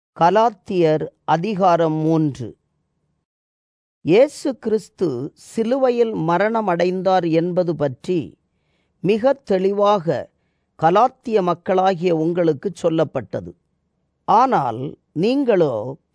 கலாத்தியர் அதிகாரம் மூன்று இயேசு கிறிஸ்து சிலுவையில் மரணமடைந்தார் என்பது பற்றி மிக தெளிவாக கலாத்திய மக்களாகிய உங்களுக்கு சொல்லப்பட்டது ஆனால் நீங்களோ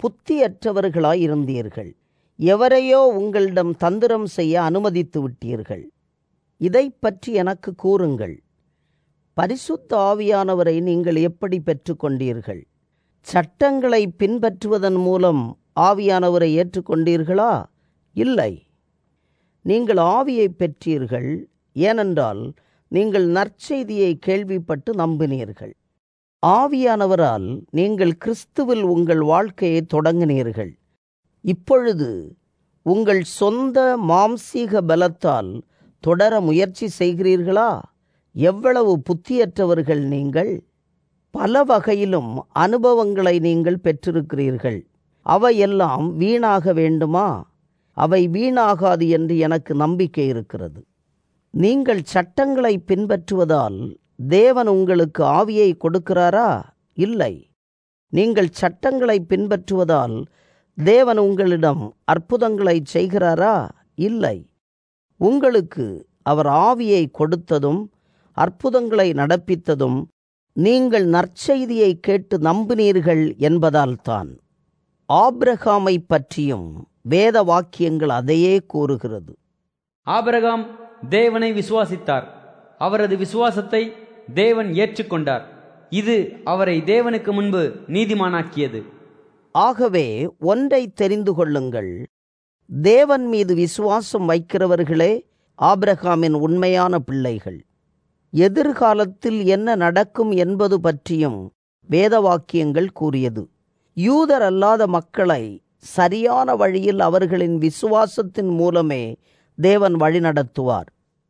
புத்தியற்றவர்களாயிருந்தீர்கள் எவரையோ உங்களிடம் தந்திரம் செய்ய அனுமதித்து விட்டீர்கள் இதை பற்றி எனக்கு கூறுங்கள் பரிசுத்த ஆவியானவரை நீங்கள் எப்படி பெற்றுக்கொண்டீர்கள் சட்டங்களை பின்பற்றுவதன் மூலம் ஆவியானவரை ஏற்றுக்கொண்டீர்களா இல்லை நீங்கள் ஆவியை பெற்றீர்கள் ஏனென்றால் நீங்கள் நற்செய்தியை கேள்விப்பட்டு நம்பினீர்கள் ஆவியானவரால் நீங்கள் கிறிஸ்துவில் உங்கள் வாழ்க்கையை தொடங்கினீர்கள் இப்பொழுது உங்கள் சொந்த மாம்சீக பலத்தால் தொடர முயற்சி செய்கிறீர்களா எவ்வளவு புத்தியற்றவர்கள் நீங்கள் பல வகையிலும் அனுபவங்களை நீங்கள் பெற்றிருக்கிறீர்கள் அவையெல்லாம் வீணாக வேண்டுமா அவை வீணாகாது என்று எனக்கு நம்பிக்கை இருக்கிறது நீங்கள் சட்டங்களை பின்பற்றுவதால் தேவன் உங்களுக்கு ஆவியை கொடுக்கிறாரா இல்லை நீங்கள் சட்டங்களை பின்பற்றுவதால் தேவன் உங்களிடம் அற்புதங்களை செய்கிறாரா இல்லை உங்களுக்கு அவர் ஆவியை கொடுத்ததும் அற்புதங்களை நடப்பித்ததும் நீங்கள் நற்செய்தியை கேட்டு நம்பினீர்கள் என்பதால்தான் ஆபிரகாமை பற்றியும் வேத வாக்கியங்கள் அதையே கூறுகிறது ஆபிரகாம் தேவனை விசுவாசித்தார் அவரது விசுவாசத்தை தேவன் ஏற்றுக்கொண்டார் இது அவரை தேவனுக்கு முன்பு நீதிமானாக்கியது ஆகவே ஒன்றை தெரிந்து கொள்ளுங்கள் தேவன் மீது விசுவாசம் வைக்கிறவர்களே ஆபிரகாமின் உண்மையான பிள்ளைகள் எதிர்காலத்தில் என்ன நடக்கும் என்பது பற்றியும் வேதவாக்கியங்கள் கூறியது யூதர் அல்லாத மக்களை சரியான வழியில் அவர்களின் விசுவாசத்தின் மூலமே தேவன் வழிநடத்துவார்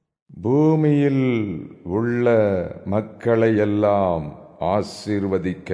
பூமியில் உள்ள மக்களை எல்லாம் ஆசீர்வதிக்க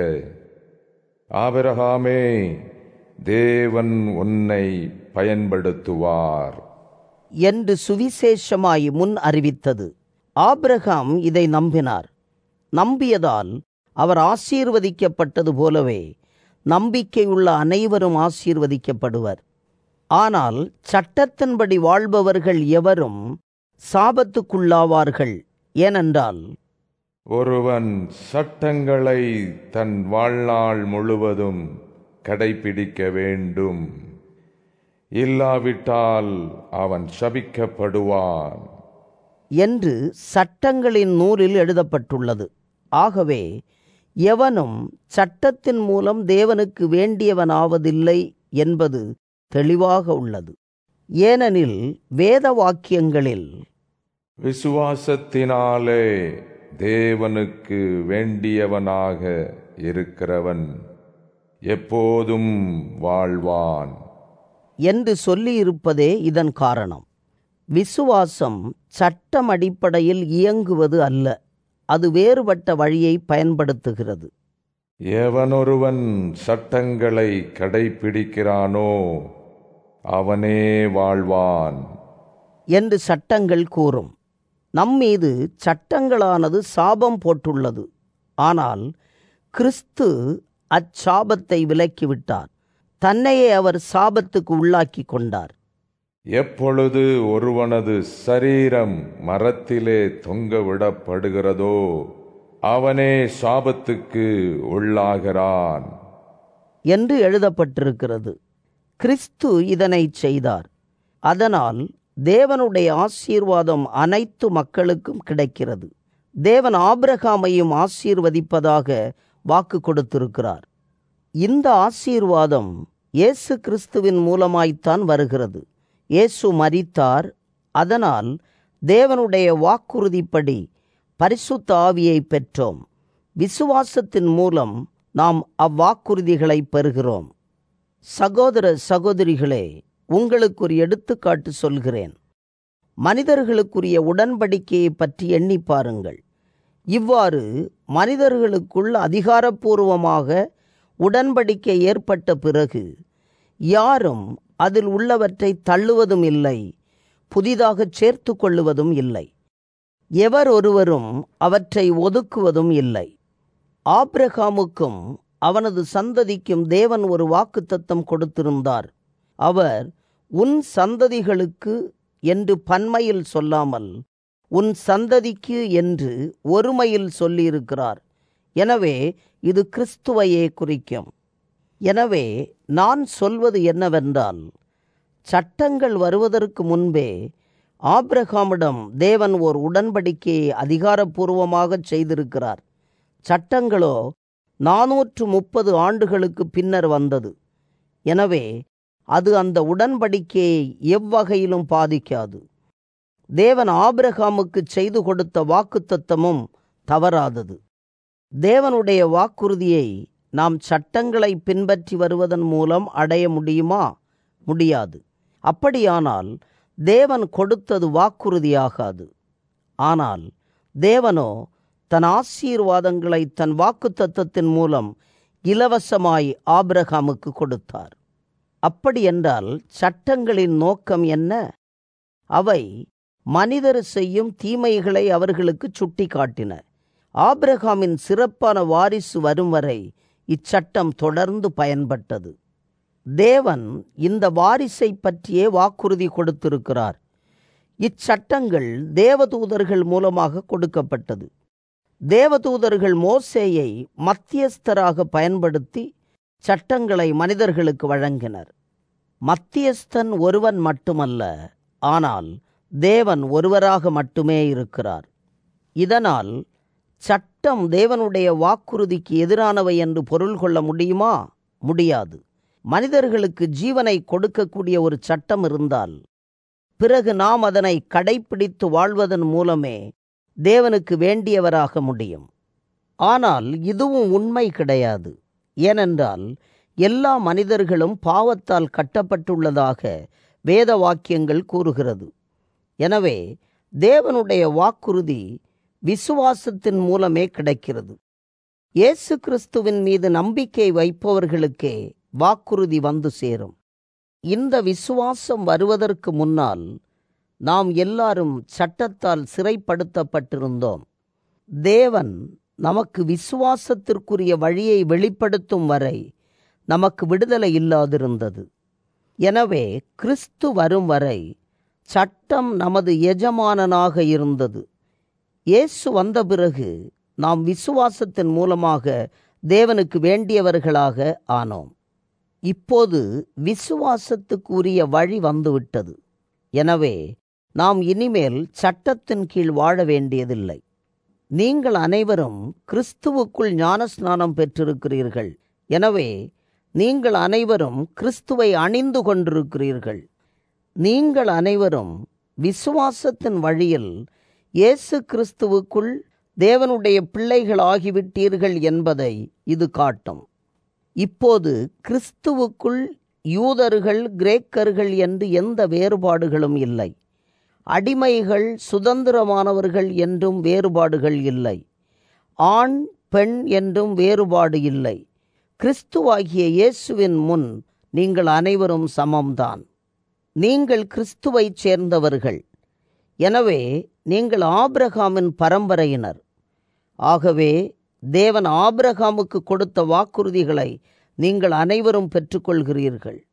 ஆபிரகாமே தேவன் உன்னை பயன்படுத்துவார் என்று சுவிசேஷமாய் முன் அறிவித்தது ஆபிரகாம் இதை நம்பினார் நம்பியதால் அவர் ஆசீர்வதிக்கப்பட்டது போலவே நம்பிக்கையுள்ள அனைவரும் ஆசீர்வதிக்கப்படுவர் ஆனால் சட்டத்தின்படி வாழ்பவர்கள் எவரும் சாபத்துக்குள்ளாவார்கள் ஏனென்றால் ஒருவன் சட்டங்களை தன் வாழ்நாள் முழுவதும் கடைபிடிக்க வேண்டும் இல்லாவிட்டால் அவன் சபிக்கப்படுவான் என்று சட்டங்களின் நூலில் எழுதப்பட்டுள்ளது ஆகவே எவனும் சட்டத்தின் மூலம் தேவனுக்கு வேண்டியவனாவதில்லை என்பது தெளிவாக உள்ளது ஏனெனில் வேத வாக்கியங்களில் விசுவாசத்தினாலே தேவனுக்கு வேண்டியவனாக இருக்கிறவன் எப்போதும் வாழ்வான் என்று சொல்லியிருப்பதே இதன் காரணம் விசுவாசம் சட்டம் அடிப்படையில் இயங்குவது அல்ல அது வேறுபட்ட வழியை பயன்படுத்துகிறது எவனொருவன் சட்டங்களை கடைபிடிக்கிறானோ அவனே வாழ்வான் என்று சட்டங்கள் கூறும் நம்மீது சட்டங்களானது சாபம் போட்டுள்ளது ஆனால் கிறிஸ்து அச்சாபத்தை விலக்கிவிட்டார் தன்னையே அவர் சாபத்துக்கு உள்ளாக்கி கொண்டார் எப்பொழுது ஒருவனது சரீரம் மரத்திலே தொங்க விடப்படுகிறதோ அவனே சாபத்துக்கு உள்ளாகிறான் என்று எழுதப்பட்டிருக்கிறது கிறிஸ்து இதனை செய்தார் அதனால் தேவனுடைய ஆசீர்வாதம் அனைத்து மக்களுக்கும் கிடைக்கிறது தேவன் ஆபிரகாமையும் ஆசீர்வதிப்பதாக வாக்கு கொடுத்திருக்கிறார் இந்த ஆசீர்வாதம் இயேசு கிறிஸ்துவின் மூலமாய்த்தான் வருகிறது இயேசு மரித்தார் அதனால் தேவனுடைய வாக்குறுதிப்படி பரிசுத்த ஆவியை பெற்றோம் விசுவாசத்தின் மூலம் நாம் அவ்வாக்குறுதிகளை பெறுகிறோம் சகோதர சகோதரிகளே உங்களுக்கு ஒரு எடுத்துக்காட்டு சொல்கிறேன் மனிதர்களுக்குரிய உடன்படிக்கையை பற்றி எண்ணி பாருங்கள் இவ்வாறு மனிதர்களுக்குள் அதிகாரப்பூர்வமாக உடன்படிக்கை ஏற்பட்ட பிறகு யாரும் அதில் உள்ளவற்றை தள்ளுவதும் இல்லை புதிதாக சேர்த்து கொள்ளுவதும் இல்லை எவர் ஒருவரும் அவற்றை ஒதுக்குவதும் இல்லை ஆபிரகாமுக்கும் அவனது சந்ததிக்கும் தேவன் ஒரு வாக்குத்தத்தம் கொடுத்திருந்தார் அவர் உன் சந்ததிகளுக்கு என்று பன்மையில் சொல்லாமல் உன் சந்ததிக்கு என்று ஒருமையில் சொல்லியிருக்கிறார் எனவே இது கிறிஸ்துவையே குறிக்கும் எனவே நான் சொல்வது என்னவென்றால் சட்டங்கள் வருவதற்கு முன்பே ஆபிரகாமிடம் தேவன் ஓர் உடன்படிக்கையை அதிகாரப்பூர்வமாக செய்திருக்கிறார் சட்டங்களோ நாநூற்று முப்பது ஆண்டுகளுக்கு பின்னர் வந்தது எனவே அது அந்த உடன்படிக்கையை எவ்வகையிலும் பாதிக்காது தேவன் ஆபிரகாமுக்கு செய்து கொடுத்த வாக்குத்தத்தமும் தவறாதது தேவனுடைய வாக்குறுதியை நாம் சட்டங்களை பின்பற்றி வருவதன் மூலம் அடைய முடியுமா முடியாது அப்படியானால் தேவன் கொடுத்தது வாக்குறுதியாகாது ஆனால் தேவனோ தன் ஆசீர்வாதங்களை தன் வாக்குத்தத்தத்தின் மூலம் இலவசமாய் ஆபிரகாமுக்கு கொடுத்தார் அப்படி என்றால் சட்டங்களின் நோக்கம் என்ன அவை மனிதர் செய்யும் தீமைகளை அவர்களுக்கு சுட்டி காட்டின ஆபிரகாமின் சிறப்பான வாரிசு வரும் வரை இச்சட்டம் தொடர்ந்து பயன்பட்டது தேவன் இந்த வாரிசை பற்றியே வாக்குறுதி கொடுத்திருக்கிறார் இச்சட்டங்கள் தேவதூதர்கள் மூலமாக கொடுக்கப்பட்டது தேவதூதர்கள் மோசேயை மத்தியஸ்தராக பயன்படுத்தி சட்டங்களை மனிதர்களுக்கு வழங்கினர் மத்தியஸ்தன் ஒருவன் மட்டுமல்ல ஆனால் தேவன் ஒருவராக மட்டுமே இருக்கிறார் இதனால் சட்டம் தேவனுடைய வாக்குறுதிக்கு எதிரானவை என்று பொருள் கொள்ள முடியுமா முடியாது மனிதர்களுக்கு ஜீவனை கொடுக்கக்கூடிய ஒரு சட்டம் இருந்தால் பிறகு நாம் அதனை கடைப்பிடித்து வாழ்வதன் மூலமே தேவனுக்கு வேண்டியவராக முடியும் ஆனால் இதுவும் உண்மை கிடையாது ஏனென்றால் எல்லா மனிதர்களும் பாவத்தால் கட்டப்பட்டுள்ளதாக வேத வாக்கியங்கள் கூறுகிறது எனவே தேவனுடைய வாக்குறுதி விசுவாசத்தின் மூலமே கிடைக்கிறது இயேசு கிறிஸ்துவின் மீது நம்பிக்கை வைப்பவர்களுக்கே வாக்குறுதி வந்து சேரும் இந்த விசுவாசம் வருவதற்கு முன்னால் நாம் எல்லாரும் சட்டத்தால் சிறைப்படுத்தப்பட்டிருந்தோம் தேவன் நமக்கு விசுவாசத்திற்குரிய வழியை வெளிப்படுத்தும் வரை நமக்கு விடுதலை இல்லாதிருந்தது எனவே கிறிஸ்து வரும் வரை சட்டம் நமது எஜமானனாக இருந்தது இயேசு வந்த பிறகு நாம் விசுவாசத்தின் மூலமாக தேவனுக்கு வேண்டியவர்களாக ஆனோம் இப்போது விசுவாசத்துக்குரிய வழி வந்துவிட்டது எனவே நாம் இனிமேல் சட்டத்தின் கீழ் வாழ வேண்டியதில்லை நீங்கள் அனைவரும் கிறிஸ்துவுக்குள் ஞானஸ்நானம் பெற்றிருக்கிறீர்கள் எனவே நீங்கள் அனைவரும் கிறிஸ்துவை அணிந்து கொண்டிருக்கிறீர்கள் நீங்கள் அனைவரும் விசுவாசத்தின் வழியில் இயேசு கிறிஸ்துவுக்குள் தேவனுடைய பிள்ளைகள் ஆகிவிட்டீர்கள் என்பதை இது காட்டும் இப்போது கிறிஸ்துவுக்குள் யூதர்கள் கிரேக்கர்கள் என்று எந்த வேறுபாடுகளும் இல்லை அடிமைகள் சுதந்திரமானவர்கள் என்றும் வேறுபாடுகள் இல்லை ஆண் பெண் என்றும் வேறுபாடு இல்லை கிறிஸ்துவாகிய இயேசுவின் முன் நீங்கள் அனைவரும் சமம்தான் நீங்கள் கிறிஸ்துவைச் சேர்ந்தவர்கள் எனவே நீங்கள் ஆபிரகாமின் பரம்பரையினர் ஆகவே தேவன் ஆபிரகாமுக்கு கொடுத்த வாக்குறுதிகளை நீங்கள் அனைவரும் பெற்றுக்கொள்கிறீர்கள்